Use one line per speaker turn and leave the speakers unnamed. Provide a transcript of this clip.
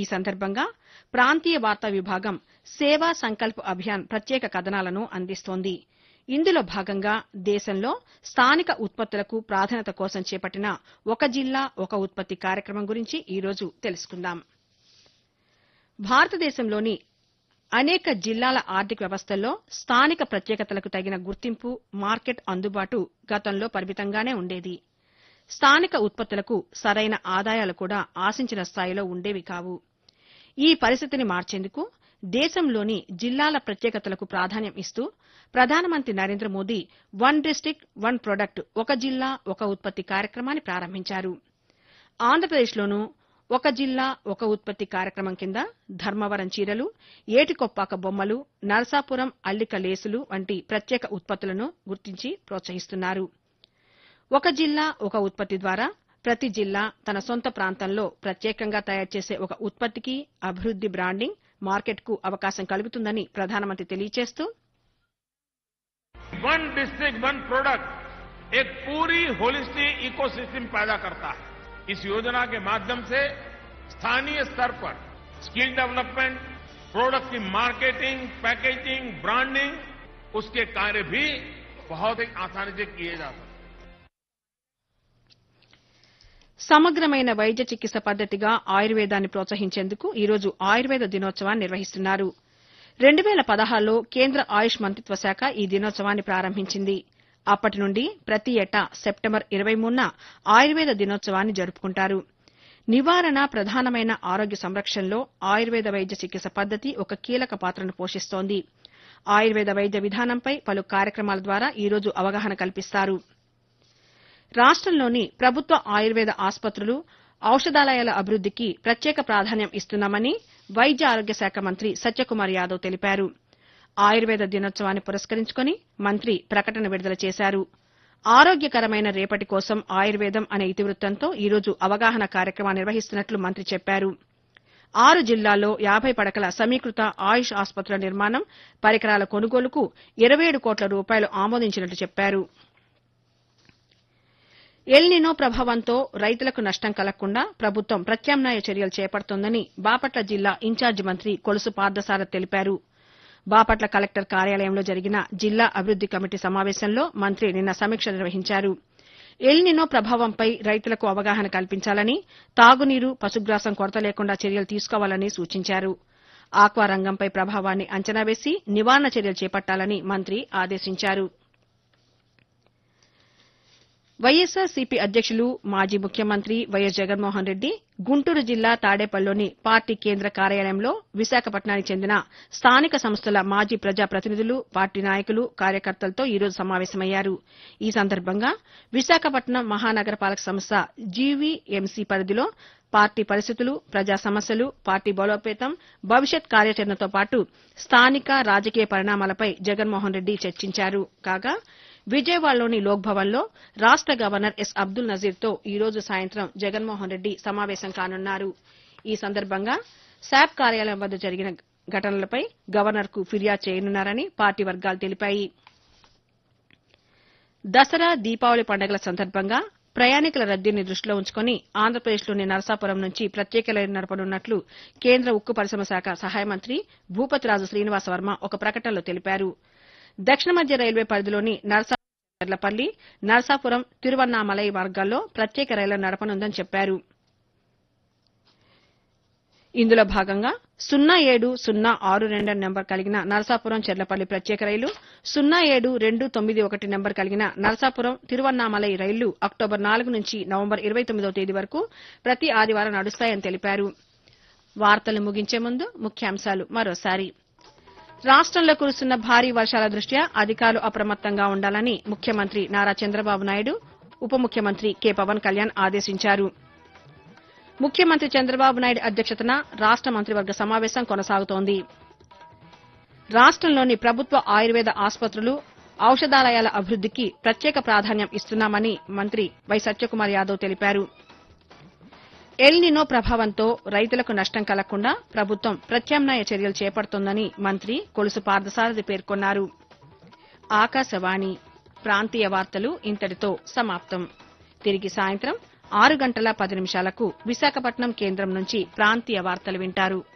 సందర్భంగా ప్రాంతీయ వార్తా విభాగం సేవా సంకల్ప్ అభియాన్ ప్రత్యేక కథనాలను అందిస్తోంది ఇందులో భాగంగా దేశంలో స్థానిక ఉత్పత్తులకు ప్రాధాన్యత కోసం చేపట్టిన ఒక జిల్లా ఒక ఉత్పత్తి కార్యక్రమం గురించి ఈరోజు తెలుసుకుందాం భారతదేశంలోని అనేక జిల్లాల ఆర్థిక వ్యవస్థల్లో స్థానిక ప్రత్యేకతలకు తగిన గుర్తింపు మార్కెట్ అందుబాటు గతంలో పరిమితంగానే ఉండేది స్థానిక ఉత్పత్తులకు సరైన ఆదాయాలు కూడా ఆశించిన స్థాయిలో ఉండేవి కావు ఈ పరిస్థితిని మార్చేందుకు దేశంలోని జిల్లాల ప్రత్యేకతలకు ప్రాధాన్యం ఇస్తూ ప్రధానమంత్రి Narendra Modi one district one product ఒక జిల్లా ఒక ఉత్పత్తి కార్యక్రమాన్ని ప్రారంభించారు ఆంధ్రప్రదేశ్లోనూ ఒక జిల్లా ఒక ఉత్పత్తి కార్యక్రమం కింద ధర్మవరం చీరలు ఏటికొప్పాక బొమ్మలు నరసాపురం అల్లిక లేసులు వంటి ప్రత్యేక ఉత్పత్తులను గుర్తించి ప్రోత్సహిస్తున్నారు ఒక జిల్లా ఒక ఉత్పత్తి ద్వారా ప్రతి జిల్లా తన సొంత ప్రాంతంలో ప్రత్యేకంగా తయారు చేసే ఒక ఉత్పత్తికి అభివృద్ది బ్రాండింగ్ మార్కెట్కు అవకాశం కలుగుతుందని ప్రధానమంత్రి తెలియజేస్తూ
वन डिस्ट्रिक्ट वन प्रोडक्ट एक पूरी होलिस्टिक इकोसिस्टम पैदा करता है इस योजना के माध्यम से स्थानीय स्तर पर स्किल डेवलपमेंट प्रोडक्ट की मार्केटिंग पैकेजिंग ब्रांडिंग उसके कार्य भी बहुत ही आसानी से किए जा सकते हैं
సమగ్రమైన వైద్య చికిత్స పద్దతిగా ఆయుర్వేదాన్ని ప్రోత్సహించేందుకు ఈరోజు ఆయుర్వేద దినోత్సవాన్ని నిర్వహిస్తున్నారు రెండు వేల పదహారులో కేంద్ర ఆయుష్ మంత్రిత్వ శాఖ ఈ దినోత్సవాన్ని ప్రారంభించింది అప్పటి నుండి ప్రతి ఏటా సెప్టెంబర్ ఇరవై మూడున ఆయుర్వేద దినోత్సవాన్ని జరుపుకుంటారు నివారణ ప్రధానమైన ఆరోగ్య సంరక్షణలో ఆయుర్వేద వైద్య చికిత్స పద్దతి ఒక కీలక పాత్రను పోషిస్తోంది ఆయుర్వేద వైద్య విధానంపై పలు కార్యక్రమాల ద్వారా ఈరోజు అవగాహన కల్పిస్తారు రాష్టంలోని ప్రభుత్వ ఆయుర్వేద ఆసుపత్రులు ఔషధాలయాల అభివృద్దికి ప్రత్యేక ప్రాధాన్యం ఇస్తున్నామని వైద్య ఆరోగ్య శాఖ మంత్రి సత్యకుమార్ యాదవ్ తెలిపారు ఆయుర్వేద దినోత్సవాన్ని పురస్కరించుకుని మంత్రి ప్రకటన విడుదల చేశారు ఆరోగ్యకరమైన రేపటి కోసం ఆయుర్వేదం అనే ఇతివృత్తంతో ఈరోజు అవగాహన కార్యక్రమాన్ని నిర్వహిస్తున్నట్లు మంత్రి చెప్పారు ఆరు జిల్లాల్లో యాభై పడకల సమీకృత ఆయుష్ ఆసుపత్రుల నిర్మాణం పరికరాల కొనుగోలుకు ఇరవై ఏడు కోట్ల రూపాయలు ఆమోదించినట్లు చెప్పారు ఎల్నినో ప్రభావంతో రైతులకు నష్టం కలగకుండా ప్రభుత్వం ప్రత్యామ్నాయ చర్యలు చేపడుతోందని బాపట్ల జిల్లా ఇన్ఛార్జి మంత్రి కొలుసు పార్థసారథి తెలిపారు బాపట్ల కలెక్టర్ కార్యాలయంలో జరిగిన జిల్లా అభివృద్ది కమిటీ సమావేశంలో మంత్రి నిన్న సమీక్ష నిర్వహించారు ఎల్నినో ప్రభావంపై రైతులకు అవగాహన కల్పించాలని తాగునీరు పశుగ్రాసం కొరత లేకుండా చర్యలు తీసుకోవాలని సూచించారు ఆక్వా రంగంపై ప్రభావాన్ని అంచనా వేసి నివారణ చర్యలు చేపట్టాలని మంత్రి ఆదేశించారు వైఎస్సార్సీపీ అధ్యక్షులు మాజీ ముఖ్యమంత్రి వైఎస్ జగన్మోహన్ రెడ్డి గుంటూరు జిల్లా తాడేపల్లిలోని పార్టీ కేంద్ర కార్యాలయంలో విశాఖపట్నానికి చెందిన స్థానిక సంస్థల మాజీ ప్రజాప్రతినిధులు పార్టీ నాయకులు కార్యకర్తలతో ఈరోజు సమావేశమయ్యారు ఈ సందర్భంగా విశాఖపట్నం మహానగరపాలక సంస్థ జీవీఎంసీ పరిధిలో పార్టీ పరిస్థితులు ప్రజా సమస్యలు పార్టీ బలోపేతం భవిష్యత్ కార్యాచరణతో పాటు స్థానిక రాజకీయ పరిణామాలపై జగన్మోహన్ రెడ్డి చర్చించారు కాగా విజయవాడలోని లోక్ భవన్లో రాష్ట గవర్నర్ ఎస్ అబ్దుల్ నజీర్తో ఈ రోజు సాయంత్రం జగన్మోహన్ రెడ్డి సమావేశం కానున్నారు ఈ సందర్భంగా శాప్ కార్యాలయం వద్ద జరిగిన ఘటనలపై గవర్నర్కు ఫిర్యాదు చేయనున్నారని పార్టీ వర్గాలు తెలిపాయి దసరా దీపావళి పండుగల సందర్భంగా ప్రయాణికుల రద్దీని దృష్టిలో ఉంచుకుని ఆంధ్రప్రదేశ్లోని నరసాపురం నుంచి ప్రత్యేక రైలు నడపనున్నట్లు కేంద్ర ఉక్కు పరిశ్రమ శాఖ సహాయ మంత్రి భూపతిరాజు శ్రీనివాసవర్మ ఒక ప్రకటనలో తెలిపారు దక్షిణ మధ్య రైల్వే పరిధిలోని నరసాపురం చెర్లపల్లి నరసాపురం తిరువన్నామలై మార్గాల్లో ప్రత్యేక రైళ్లను నడపనుందని చెప్పారు ఇందులో భాగంగా సున్నా ఏడు సున్నా ఆరు రెండు నెంబర్ కలిగిన నరసాపురం చెర్లపల్లి ప్రత్యేక రైలు సున్నా ఏడు రెండు తొమ్మిది ఒకటి నెంబర్ కలిగిన నరసాపురం తిరువన్నామలై రైళ్లు అక్టోబర్ నాలుగు నుంచి నవంబర్ ఇరవై తొమ్మిదవ తేదీ వరకు ప్రతి ఆదివారం నడుస్తాయని తెలిపారు వార్తలు ముగించే ముందు ముఖ్యాంశాలు మరోసారి రాష్టంలో కురుస్తున్న భారీ వర్షాల దృష్ట్యా అధికారులు అప్రమత్తంగా ఉండాలని ముఖ్యమంత్రి నారా చంద్రబాబు నాయుడు ఉప ముఖ్యమంత్రి కె పవన్ కళ్యాణ్ ఆదేశించారు ముఖ్యమంత్రి చంద్రబాబు నాయుడు అధ్యక్షతన రాష్ట మంత్రివర్గ సమావేశం కొనసాగుతోంది రాష్టంలోని ప్రభుత్వ ఆయుర్వేద ఆసుపత్రులు ఔషధాలయాల అభివృద్దికి ప్రత్యేక ప్రాధాన్యం ఇస్తున్నామని మంత్రి వై సత్యకుమార్ యాదవ్ తెలిపారు ఎల్ నినో ప్రభావంతో రైతులకు నష్టం కలగకుండా ప్రభుత్వం ప్రత్యామ్నాయ చర్యలు చేపడుతోందని మంత్రి కొలుసు పార్థసారథి పేర్కొన్నారు ఆకాశవాణి ప్రాంతీయ వార్తలు ఇంతటితో సమాప్తం తిరిగి సాయంత్రం ఆరు గంటల పది నిమిషాలకు విశాఖపట్నం కేంద్రం నుంచి ప్రాంతీయ వార్తలు వింటారు